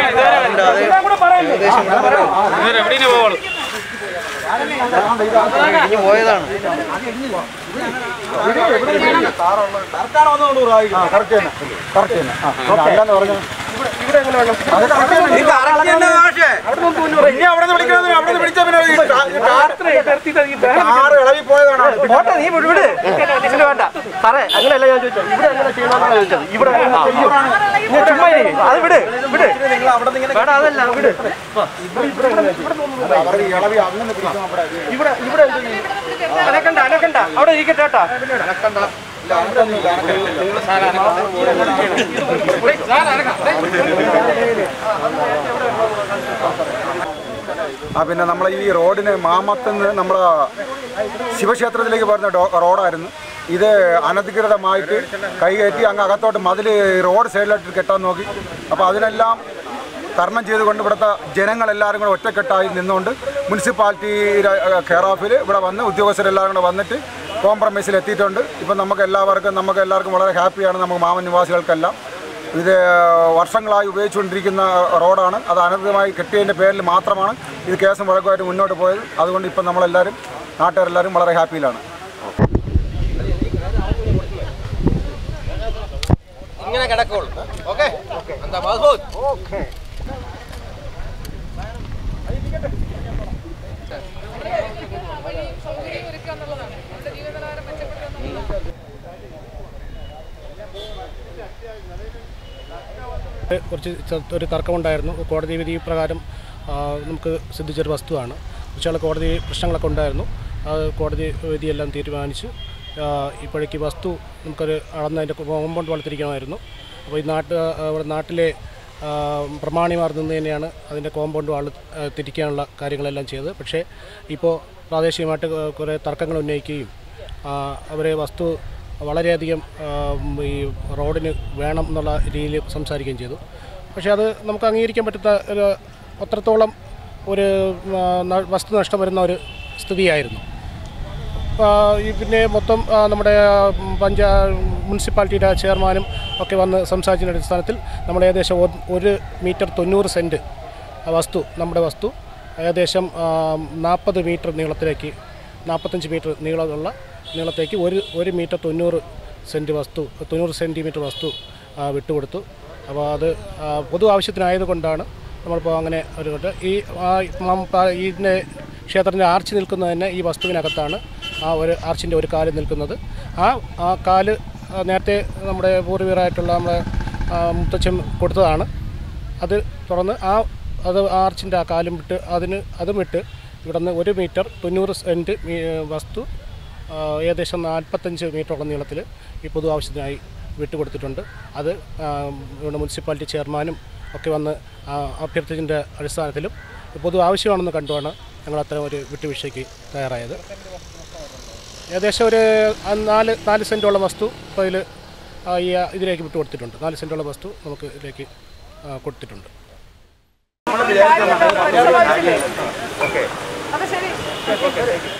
കറക്റ്റാണ് വന്നുകൊണ്ട് കറക്റ്റ് തന്നെ കറക്റ്റ് തന്നെ ആ അല്ലാന്ന് പറഞ്ഞു ഇനി അവിടെ നിന്ന് വിളിക്കുന്നത് അവിടെ നിന്ന് വിളിച്ച പിന്നെ ഈ ടാ- ടാറ് ഇളകി പോയതാണ് നീ വിട് വിട് ഇതിന് വേണ്ട സാറേ അങ്ങനെയല്ല ഞാൻ ചോദിച്ചത് ഇവിടെ എങ്ങനെ ചെയ്യണമെന്നാണ് ചോദിച്ചത് ഇവിടെ എങ്ങനെ ചെയ്യും? നീ ചുമ്മാ ഇരി. അത് വിട് വിട് വേണ്ട അതല്ല വിട് അവർ ഇളവി അങ്ങനെ പിടിക്കും അവിടെ ഇവിടെ ഇവിടെ എന്ത് ചെയ്യും? അനക്കണ്ട അനക്കണ്ട അവിടെ ഇരിക്കട്ടെ കേട്ടാ ആ പിന്നെ നമ്മളെ ഈ റോഡിന് മാമത്തുനിന്ന് നമ്മളെ ശിവക്ഷേത്രത്തിലേക്ക് പോകുന്ന ഡോ- റോഡായിരുന്നു ഇത് അനധികൃതമായിട്ട് കൈകയറ്റി അങ്ങ് അകത്തോട്ട് മതിൽ റോഡ് സൈഡിലോട്ട് കെട്ടാൻ നോക്കി അപ്പോൾ അതിനെല്ലാം തരണം ചെയ്തുകൊണ്ട് ഇവിടുത്തെ ജനങ്ങളെല്ലാവരും കൂടെ ഒറ്റക്കെട്ടായി നിന്നുകൊണ്ട് മുനിസിപ്പാലിറ്റി കെയർ ഓഫിൽ ഇവിടെ വന്ന് ഉദ്യോഗസ്ഥരെല്ലാവരും കൂടെ വന്നിട്ട് കോംപ്രമൈസിൽ എത്തിയിട്ടുണ്ട് ഇപ്പം നമുക്ക് എല്ലാവർക്കും നമുക്ക് എല്ലാവർക്കും വളരെ ഹാപ്പിയാണ് നമുക്ക് മാമൻ നിവാസികൾക്കെല്ലാം ഇത് വർഷങ്ങളായി ഉപയോഗിച്ചുകൊണ്ടിരിക്കുന്ന റോഡാണ് അത് അനധികമായി കെട്ടിയതിൻ്റെ പേരിൽ മാത്രമാണ് ഇത് കേസും വഴക്കുമായിട്ട് മുന്നോട്ട് പോയത് അതുകൊണ്ട് ഇപ്പം നമ്മളെല്ലാവരും നാട്ടുകാരെല്ലാവരും വളരെ ഹാപ്പിയിലാണ് ഇങ്ങനെ കിടക്കുള്ളൂ ഓക്കെ എന്താ കുറച്ച് ചെ- ഒരു തർക്കമുണ്ടായിരുന്നു കോടതി വിധി പ്രകാരം ആ, നമുക്ക് സിദ്ധിച്ചൊരു വസ്തുവാണ് പക്ഷേ കോടതി പ്രശ്നങ്ങളൊക്കെ ഉണ്ടായിരുന്നു അത് കോടതി വിധിയെല്ലാം തീരുമാനിച്ചു ആ, ഇപ്പോഴേക്ക് വസ്തു നമുക്കൊരു അളന്നതിൻ്റെ കോമ്പൗണ്ട് വളർത്തിരിക്കണമായിരുന്നു അപ്പോൾ ഈ നാട്ട് ഇവിടെ നാട്ടിലെ ആ, പ്രമാണിമാർ നിന്ന് തന്നെയാണ് അതിൻ്റെ കോമ്പൗണ്ട് വാൾ തിരിക്കാനുള്ള കാര്യങ്ങളെല്ലാം ചെയ്തത് പക്ഷേ ഇപ്പോൾ പ്രാദേശികമായിട്ട് കുറേ തർക്കങ്ങൾ ഉന്നയിക്കുകയും ആ, അവരെ വസ്തു വളരെയധികം ആ, ഈ റോഡിന് വേണം എന്നുള്ള രീതിയിൽ സംസാരിക്കുകയും ചെയ്തു പക്ഷേ അത് നമുക്ക് അംഗീകരിക്കാൻ പറ്റുന്ന ഒരു അത്രത്തോളം ഒരു ആ, ന- വസ്തു നഷ്ടം വരുന്ന ഒരു സ്ഥിതിയായിരുന്നു ആ, ഈ പിന്നെ മൊത്തം ആ, നമ്മുടെ പഞ്ചാ മുനിസിപ്പാലിറ്റിയുടെ ചെയർമാനും ഒക്കെ വന്ന് സംസാരിച്ചതിൻ്റെ അടിസ്ഥാനത്തിൽ നമ്മൾ ഏകദേശം ഒ- ഒരു മീറ്റർ തൊണ്ണൂറ് സെൻറ്റ് ആ വസ്തു നമ്മുടെ വസ്തു ഏകദേശം നാൽപ്പത് മീറ്റർ നീളത്തിലേക്ക് നാൽപ്പത്തഞ്ച് മീറ്റർ നീളമുള്ള നീളത്തേക്ക് ഒരു ഒരു മീറ്റർ തൊണ്ണൂറ് സെൻറ്റ് വസ്തു തൊണ്ണൂറ് സെൻറ്റിമീറ്റർ വസ്തു ആ, വിട്ടുകൊടുത്തു അപ്പോൾ അത് ആ, പൊതു ആവശ്യത്തിനായതുകൊണ്ടാണ് നമ്മളിപ്പോൾ അങ്ങനെ ഒരു കൊണ്ട് ഈ ആ, മം- പ- ഇതിൻ്റെ ക്ഷേത്രത്തിൻ്റെ ആർച്ച് നിൽക്കുന്നത് തന്നെ ഈ വസ്തുവിനകത്താണ് ആ ഒരു ആർച്ചിൻ്റെ ഒരു കാല് നിൽക്കുന്നത് ആ ആ കാല് ആ, നേരത്തെ നമ്മുടെ പൂർവികരായിട്ടുള്ള നമ്മുടെ ആ, മുത്തച്ഛൻ കൊടുത്തതാണ് അത് തുറന്ന് ആ അത് ആർച്ചിൻ്റെ ആ കാലും വിട്ട് അതിന് അതും വിട്ട് ഇവിടെ നിന്ന് ഒരു മീറ്റർ തൊണ്ണൂറ് സെൻറ്റ് മീ- വസ്തു ആ, ഏകദേശം നാൽപ്പത്തഞ്ച് മീറ്ററോളം നീളത്തിൽ ഈ പൊതു ആവശ്യത്തിനായി വിട്ടുകൊടുത്തിട്ടുണ്ട് അത് ആ, ഇവിടെ മുനിസിപ്പാലിറ്റി ചെയർമാനും ഒക്കെ വന്ന് ആ, അഭ്യർത്ഥിച്ചതിൻ്റെ അടിസ്ഥാനത്തിലും പൊതു ആവശ്യമാണെന്ന് കണ്ടുമാണ് ഞങ്ങൾ അത്തരം ഒരു വിട്ടുവീഴ്ചയ്ക്ക് തയ്യാറായത് ഏകദേശം ഒരു ആ നാല് നാല് സെൻറ്റോളം വസ്തു ഇപ്പോൾ ഇതിൽ ഈ ഇതിലേക്ക് വിട്ടുകൊടുത്തിട്ടുണ്ട് നാല് സെൻറ്റോളം വസ്തു നമുക്ക് ഇതിലേക്ക് ആ, കൊടുത്തിട്ടുണ്ട് അത് ശരി